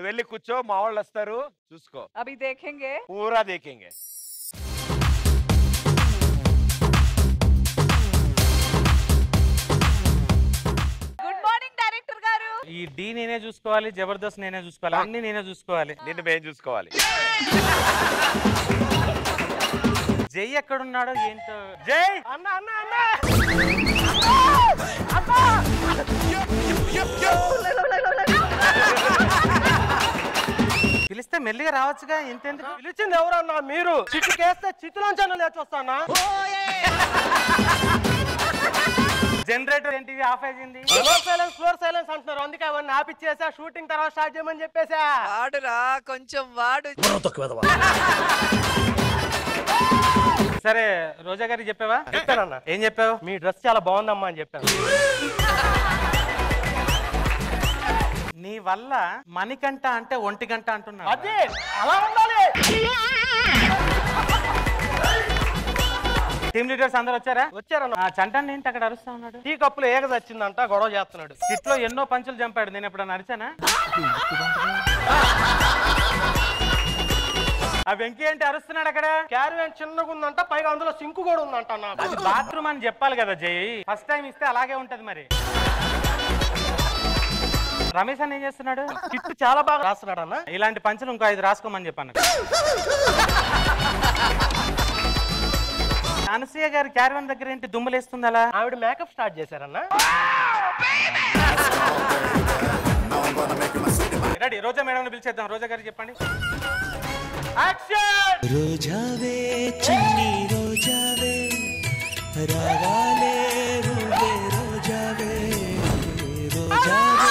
నువ్వు వెళ్ళి కూర్చో మా వాళ్ళు వస్తారు చూసుకో अभी देखेंगे పూరా దేకింగే గుడ్ మార్నింగ్ డైరెక్టర్ గారు ఈ డి నేనే చూసుకోవాలి జబర్దస్త్ నేనే చూసుకోవాలి అన్ని నేనే చూసుకోవాలి నిన్ను మేం చూసుకోవాలి జై ఎక్కడున్నాడో ఏంటో జై అన్న అన్న అన్న పిలిస్తే మెల్లిగా రావచ్చుగా ఇంతెందుకు పిలిచింది ఎవరన్నా మీరు చిట్టుకేస్తే చిట్టులోంచి లేచి వస్తానా జనరేటర్ ఏంటివి ఆఫ్ అయింది ఫ్లోర్ సైలెన్స్ ఫ్లోర్ సైలెన్స్ అంటున్నారు అందుకే అవన్నీ ఆపిచ్చేసా షూటింగ్ తర్వాత స్టార్ట్ చేయమని చెప్పేసా వాడురా కొంచెం వాడు సరే రోజా గారికి చెప్పావా చెప్పానన్నా ఏం చెప్పావు మీ డ్రెస్ చాలా బాగుందమ్మా అని చెప్పాను నీ వల్ల మణికంట అంటే ఒంటి గంట అంటున్నావు అదే అలా ఉండాలి టీమ్ లీడర్స్ అందరు వచ్చారా వచ్చారన్న ఆ చంటాన్ని ఏంటి అక్కడ అరుస్తా ఉన్నాడు టీ కప్పులు ఏగ వచ్చిందంట గొడవ చేస్తున్నాడు సిట్లో ఎన్నో పంచులు చంపాడు నేను ఎప్పుడన్నా అరిచానా ఆ వెంకీ ఏంటి అరుస్తున్నాడు అక్కడ క్యారియన్ చిన్నగా ఉందంట పైగా అందులో సింకు కూడా ఉందంట నాకు అది బాత్రూమ్ అని చెప్పాలి కదా జై ఫస్ట్ టైం ఇస్తే అలాగే ఉంటది మరి రమేష్ అన్న ఏం చేస్తున్నాడు కిట్టు చాలా బాగా రాస్తున్నాడు అన్న ఇలాంటి పంచులు ఇంకో ఐదు రాసుకోమని చెప్పాను అనసూయ గారి క్యారవన్ దగ్గర ఏంటి దుమ్ములేస్తుంది అలా ఆవిడ మేకప్ స్టార్ట్ చేశారన్న రెడీ రోజా మేడం పిలిచేద్దాం రోజా గారికి చెప్పండి యాక్షన్ రోజావే చిన్ని రోజావే రాగాలే రువే రోజావే రోజావే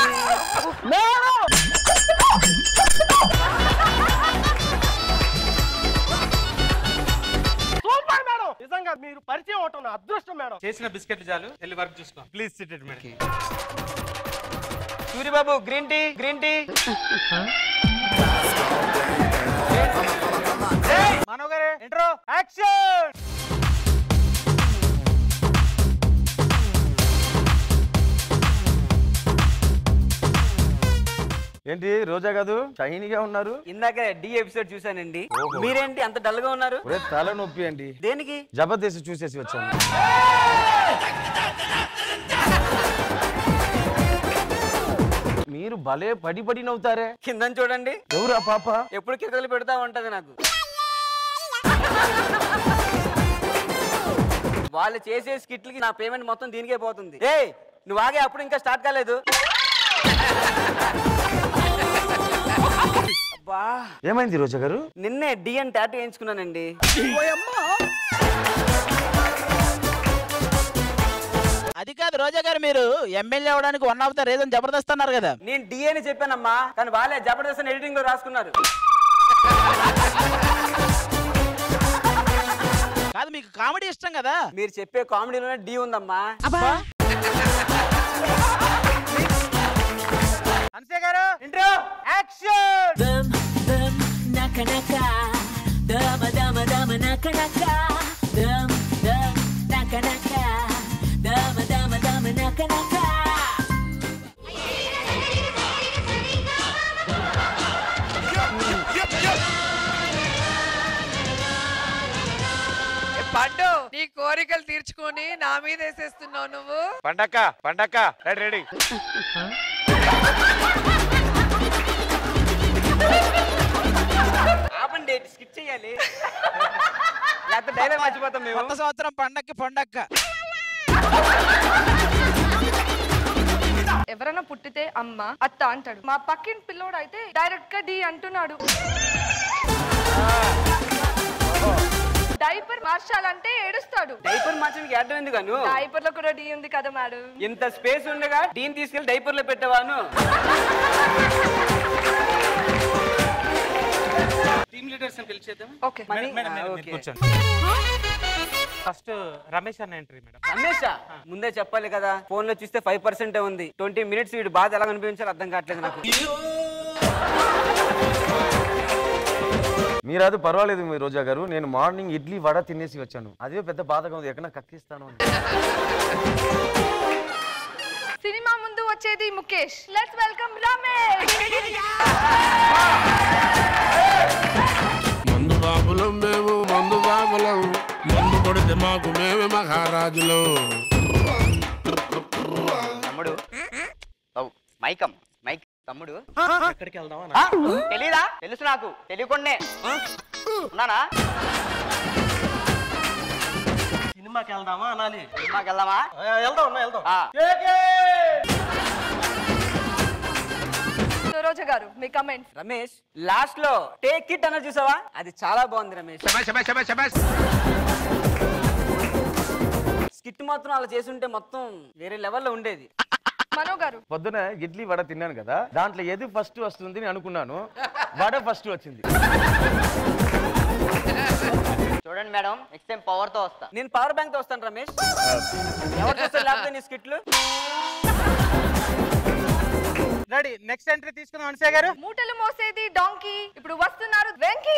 సూపర్ మేడం నిజంగా మీరు పరిచయం అవటం నా అదృష్టం మేడం చేసిన బిస్కెట్లు చాలు వెళ్ళి వర్క్ చూసుకో please sit it madam Suribabu green tea green tea Mano గారు ఇంట్రో యాక్షన్ ఏంటి రోజా కాదు షైనీగా ఉన్నారు ఇందాక డి ఎపిసోడ్ చూసానండి మీరేంటి అంత డల్ గా ఉన్నారు ఒరే తల నొప్పి అండి దేనికి జబర్దస్త్ చూసేసి వచ్చాను మీరు భలే పడి పడి నవ్వుతారే కింద చూడండి ఎవరా పాప ఎప్పుడు కిందలు పెడతా ఉంటది నాకు వాళ్ళు చేసే స్కిట్లకి నా పేమెంట్ మొత్తం దీనికే పోతుంది ఏ నువ్వు ఆగే అప్పుడు ఇంకా స్టార్ట్ కాలేదు అబ్బా ఏమైంది రోజా గారు నిన్నే డిఎన్ టాటూ వేయించుకున్నానండి అది కాదు రోజా గారు మీరు ఎమ్మెల్యే అవడానికి one of the reason Jabardasth అన్నారు కదా నేను డిఏ అని చెప్పానమ్మా కానీ వాళ్ళే జబర్దస్త్ ఎడిటింగ్ లో రాసుకున్నారు కాదు మీకు కామెడీ ఇష్టం కదా మీరు చెప్పే కామెడీలోనే డి ఉందమ్మా అనసూయ గారు ఇంట్రో యాక్షన్ దమ్ దమ్ నక నక దమ దమ దమ నక నక దమ్ దమ్ నక నక దమ దమ దమ నక నక ఏ పండు నీ కోరికలు తీర్చుకొని నా మీద వేసేస్తున్నావు నువ్వు పండక్క పండక్క రెడీ రెడీ ఆపండి స్కిప్ చేయాలి లేకపోతే డైలాగ్ మర్చిపోతాం మేము కొత్త సంవత్సరం పండక్కి పండక్క ఎవరైనా పుట్టితే అమ్మ అత్త అంటాడు మా పక్కింటి పిల్లోడు అయితే డైరెక్ట్ గా డి అంటున్నాడు డైపర్ మార్చాలంటే ఏడుస్తాడు డైపర్ మార్చడానికి అడ్డం ఎందుకు అను డైపర్ లో కూడా డి ఉంది కదా మేడం ఇంత స్పేస్ ఉండగా దీన్ని తీసుకెళ్లి డైపర్ లో పెట్టవాను టీమ్ లీడర్స్ పిలిచేద్దాం ఓకే మేడం, మేడం, ఆ, మేడం, ఓకే. మీరు కూర్చోండి ఫస్ట్ రమేష్ అన్న ఎంట్రీ మేడం రమేష్ ముందే చెప్పాలి కదా ఫోన్ లో చూస్తే ఫైవ్ పర్సెంట్ ఉంది ట్వంటీ మినిట్స్ వీడు బాధ ఎలా అనిపించాలో అర్థం కావట్లేదు నాకు మీరు అది పర్వాలేదు మీ రోజా గారు నేను మార్నింగ్ ఇడ్లీ వడ తినేసి వచ్చాను అదే పెద్ద బాధగా ఉంది ఎక్కడ కక్కిస్తాను అని. సినిమా ముందు వచ్చేది ముఖేష్ లెట్స్ వెల్కమ్ రమేష్ మందు బాబులం మేము మందు బాబులం మందు కొడితే మాకు మేమే మహారాజులం తమ్ముడు బాబు మైకం మైక్ తమ్ముడు ఎక్కడికి వెళ్దామా ఆ, తెలీదా తెలుసు నాకు తెలియకుండానే ఉన్నానా సినిమాకి వెళ్దామా అనాలి సినిమాకి వెళ్దామా ఆ, వెళ్దాం అన్న వెళ్దాం ఆ. సో రోజా గారు మీ కమెంట్స్ రమేష్ లాస్ట్ లో టేక్ ఇట్ అన్న చూసావా అది చాలా బాగుంది రమేష్ స్కిట్ మాత్రం అలా చేసుంటే మొత్తం వేరే లెవెల్లో ఉండేది మనో గారు పొద్దున ఇడ్లీ వడ తిన్నాను కదా దాంట్లో ఏది ఫస్ట్ వస్తుంది అని అనుకున్నాను వడ ఫస్ట్ వచ్చింది చూడండి మేడం నెక్స్ట్ టైం పవర్ తో వస్తా నేను పవర్ బ్యాంక్ తో వస్తాను రమేష్ ఎవరు చూస్తారు లేకపోతే నీ స్కిట్లు రెడీ నెక్స్ట్ ఎంట్రీ తీసుకుందాం అనిసే గారు మూటలు మోసేది డాంకీ ఇప్పుడు వస్తున్నారు వెంకీ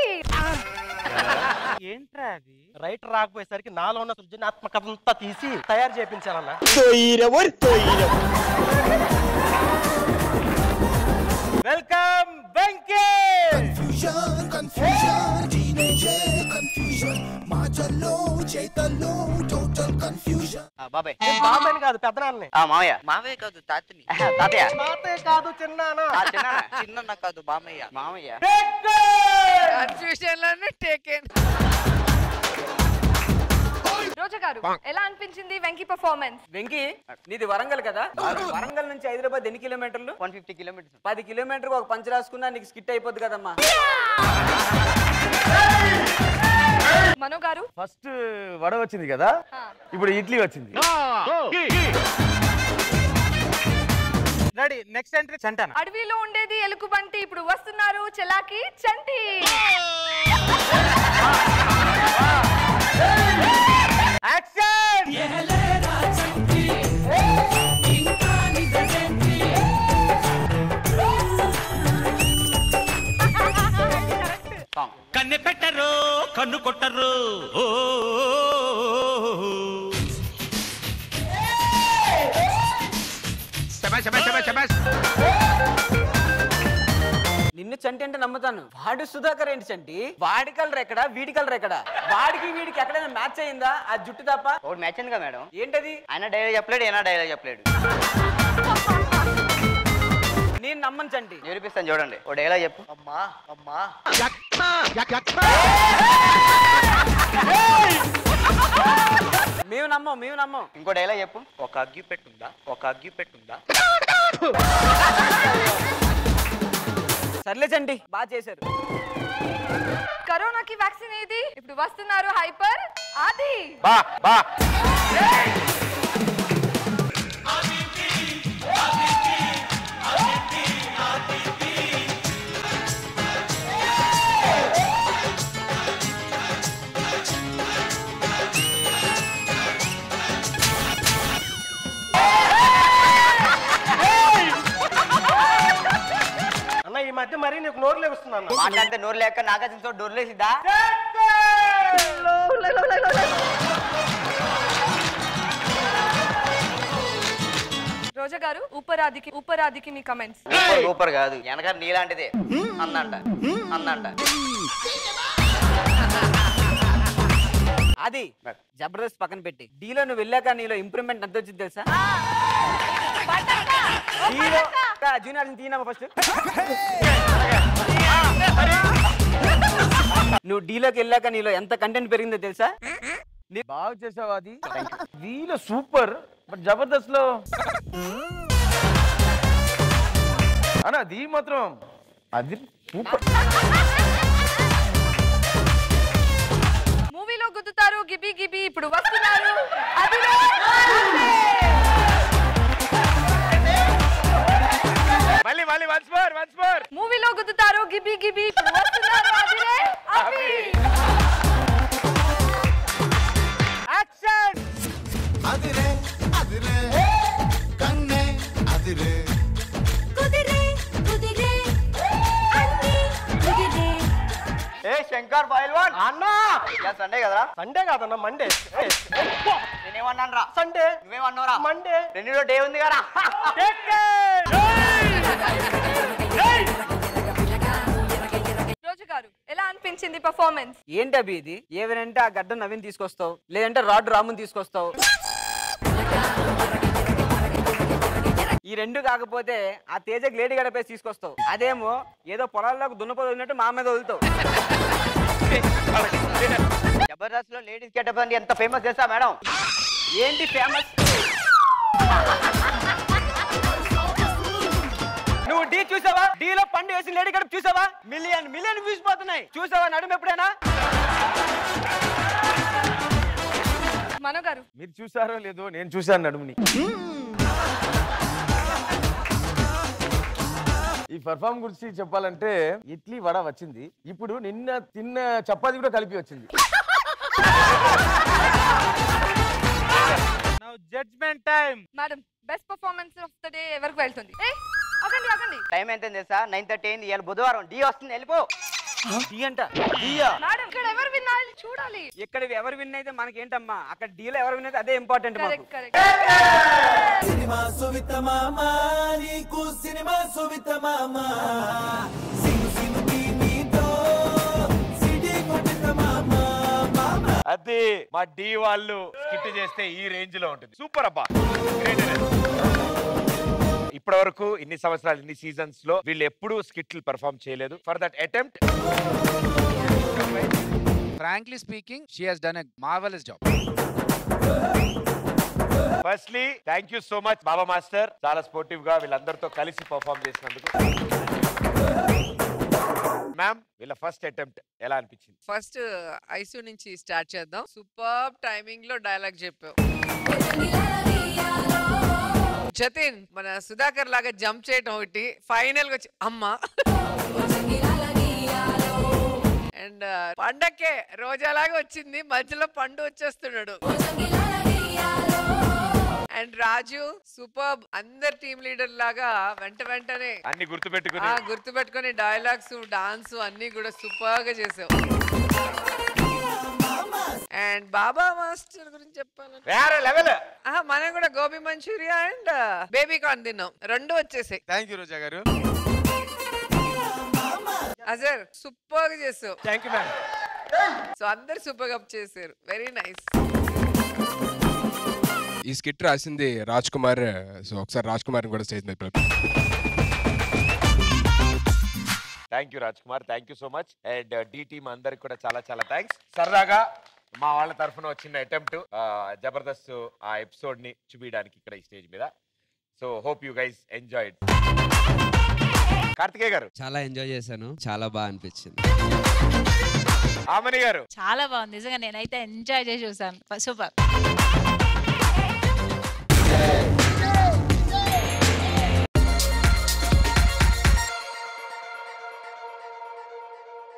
ఏంట్రా అది రైటర్ రాకపోయేసరికి నాలో ఉన్న సృజనాత్మకత అంతా తీసి తయారు చేయించాలన్న వెల్కమ్ వెంకీ బాబాయ్ బాబాయ్ కాదు పెద్దనాన్నని ఆ మామయ్య మావే కాదు తాతని తాతయ్య తాతయ్య కాదు చిన్నానా ఆ, చిన్నాన్న. చిన్న కాదు బామయ్య మామయ్య కన్ఫ్యూజన్ లోనే టేకెన్ రోజా గారు ఎలా అనిపించింది వెంకీ పర్ఫార్మెన్స్ వెంకీ నీది వరంగల్ కదా వరంగల్ నుంచి హైదరాబాద్ ఎన్ని కిలోమీటర్లు వన్ ఫిఫ్టీ కిలోమీటర్స్ పది కిలోమీటర్ ఒక పంచ్ రాసుకున్నా నీకు స్కిట్ అయిపోద్ది కదమ్మా మనో గారు ఫస్ట్ వడ వచ్చింది కదా ఆ. ఇప్పుడు ఇడ్లీ వచ్చింది రెడీ నెక్స్ట్ ఎంట్రీ చంటాన అడవిలో ఉండేది ఎలుగుబంటి ఇప్పుడు వస్తున్నారు చెలాకి చంటి యాక్షన్ సాంగ్ కన్నె పెట్టరు కన్ను కొట్టరు ఓ నిన్ను చంటి అంటే నమ్ముతాను వాడు సుధాకర్ ఏంటి చంటి వాడి కలర్ ఎక్కడ వీడి కలర్ ఎక్కడ వాడికి వీడికి ఎక్కడైనా మ్యాచ్ అయిందా ఆ జుట్టు తప్ప ఒకటి మ్యాచ్ అయింది కదా మేడం ఏంటది ఆయన డైలాగ్ చెప్పలేడు ఈయన డైలాగ్ చెప్పలేడు నేను నమ్మను చంటి నిరూపిస్తాను చూడండి ఓ డైలాగ్ చెప్పు అమ్మా అమ్మా మేము నమ్మం మేము నమ్మం ఇంకో డైలాగ్ చెప్పు ఒక అగ్గి పెట్టుందా ఒక అగ్గి పెట్టుందా సర్లే చంటి బాగా చేశారు కరోనాకి వ్యాక్సిన్ ఏది ఇప్పుడు వస్తున్నారు హైపర్ ఆది బా బా అన్న ఈ మధ్య మరీ నీకు నోరు లేవుస్తుంది అన్న మాట్లాడితే నోరు లేక నాగార్జున చోటు డోర్లేసిద్దా రోజా గారు ఉపరాధికి ఉపరాధికి మీ కమెంట్స్ సూపర్ సూపర్ కాదు వెనక నీలాంటిదే అందంట అందంట అది జబర్దస్త్ పక్కన పెట్టి డీలో నువ్వు వెళ్ళాక నీలో ఇంప్రూవ్మెంట్ ఎంత వచ్చింది తెలుసా డీలో జూనియర్ తీనమ్మా ఫస్ట్ నువ్వు డీలోకి వెళ్ళాక నీలో ఎంత కంటెంట్ పెరిగిందో తెలుసా బాగా చేసావు అది వీలో సూపర్ బట్ జబర్దస్త్ లో అన్న అది మాత్రం అది సూపర్ మూవీలో గుద్దుతారు గిబి గిబి ఇప్పుడు వస్తున్నారు అదిరే మళ్ళీ మళ్ళీ వన్స్ మోర్ వన్స్ మోర్ మూవీలో గుద్దుతారు గిబి గిబి ఇప్పుడు వస్తున్నారు అదిరే అభి యాక్షన్ అదిరే అదిరే కన్నే అదిరే కుదిరే కుదిరే అన్ని కుదిరే ఏ శంక నమస్కార్ పైల్వాన్ అన్నా సండే కదరా సండే కాదన్నా మండే నేనేమన్నాను రా సండే నువ్వేమన్నావురా మండే రెండులో డే ఉంది కదా రోజు గారు ఎలా అనిపించింది పర్ఫార్మెన్స్ ఏంటి అభి ఇది ఏవనంటే ఆ గడ్డ నవీన్ తీసుకొస్తావు లేదంటే రాడ్ రాముని తీసుకొస్తావు ఈ రెండు కాకపోతే ఆ తేజకి లేడీ గడపేసి తీసుకొస్తావు అదేమో ఏదో పొలాల్లోకి దున్నపోదు వదిలినట్టు మా మీద వదులుతావు జబర్దస్త్ లో లేడీస్ గెటప్ అండి ఎంత ఫేమస్ చేస్తా మేడం ఏంటి ఫేమస్ నువ్వు డీ చూసావా డీలో పండు వేసి లేడీ గడప చూసావా మిలియన్ మిలియన్ వ్యూస్ పోతున్నాయి చూసావా నడుము ఎప్పుడైనా మనో గారు మీరు చూసారో లేదో నేను చూశాను నడుముని ఈ పర్ఫామ్ గురించి చెప్పాలంటే ఇడ్లీ వడ వచ్చింది ఇప్పుడు నిన్న తిన్న చపాతి కూడా కలిపి వచ్చింది judgement time madam best performance of the day ఎవరికి వెళ్తుంది ఏ అగండి అగండి టైం ఎంత తెలుసా నైన్ థర్టీ అయింది ఇవాళ బుధవారం డి వస్తుంది వెళ్ళిపో డీ అంట డీయా మేడం ఇక్కడ ఎవరు విన్నారు చూడాలి ఇక్కడ ఎవరు విన్ అయితే మనకేంటమ్మా అక్కడ డీలో ఎవరు విన్ అయితే అదే ఇంపార్టెంట్ మాకు కరెక్ట్ కరెక్ట్ సినిమా సువిత మామ నీకు సినిమా సువిత మామ సిను సినుకి నీతో సిటీ కొట్టిత మామ మామ అది మా డి వాళ్ళు స్కిట్ చేస్తే ఈ రేంజ్ లో ఉంటుంది సూపర్ అబ్బా Great అనేది. ఇప్పటి వరకు ఇన్ని సంవత్సరాలు ఇన్ని సీజన్స్ లో వీళ్ళు ఎప్పుడూ స్కిట్లు పెర్ఫామ్ చేయలేదు for that attempt Frankly speaking, she has done a marvelous job. Firstly thank you so much Baba master చాలా స్పోర్టివ్ గా వీళ్ళందరితో కలిసి పర్ఫామ్ చేసినందుకు మ్యామ్ వీళ్ళ ఫస్ట్ అటెంప్ట్ ఎలా అనిపించింది ఫస్ట్ ఐసు నుంచి స్టార్ట్ చేద్దాం సూపర్ టైమింగ్ లో డైలాగ్ చెప్పావు జతిన్ మన సుధాకర్ లాగా జంప్ చేయటం ఒకటి ఫైనల్ గా వచ్చి అమ్మా అండ్ పండక్కే రోజాలాగా వచ్చింది మధ్యలో పండు వచ్చేస్తున్నాడు అండ్ రాజు సూపర్ అందరు టీమ్ లీడర్ లాగా వెంట వెంటనే అన్ని గుర్తుపెట్టుకుని ఆ గుర్తు పెట్టుకుని డైలాగ్స్ డాన్స్ అన్ని కూడా సూపర్ గా చేసావు అండ్ బాబా మాస్టర్ గురించి చెప్పాలంటే వేరే లెవెల్ ఆహా, మనం కూడా gobi manchurian and baby corn తిన్నాం రెండు వచ్చేసాయి థ్యాంక్ యూ రోజా గారు అజర్ సూపర్ గా చేసావు థ్యాంక్ యూ మేడం సో అందరు సూపర్ గా చేశారు వెరీ నైస్ ఈ స్కిట్ రాసింది రాజ్ కుమార్ సో ఒకసారి రాజ్ కుమార్ కూడా స్టేజ్ మీద పిలుపు. Thank you Raj Kumar thank you so much and the team అందరికి కూడా చాలా చాలా థ్యాంక్స్ సరదాగా మా వాళ్ళ తరఫున వచ్చిన అటెంప్ట్ జబర్దస్త్ ఆ ఎపిసోడ్ ని చూపించడానికి ఇక్కడ ఈ స్టేజ్ మీద so hope you guys enjoyed Karthikeya garu చాలా ఎంజాయ్ చేశాను చాలా బాగా అనిపించింది ఆమని గారు చాలా బాగుంది నిజంగా నేనైతే ఎంజాయ్ చేసి చూసాను సూపర్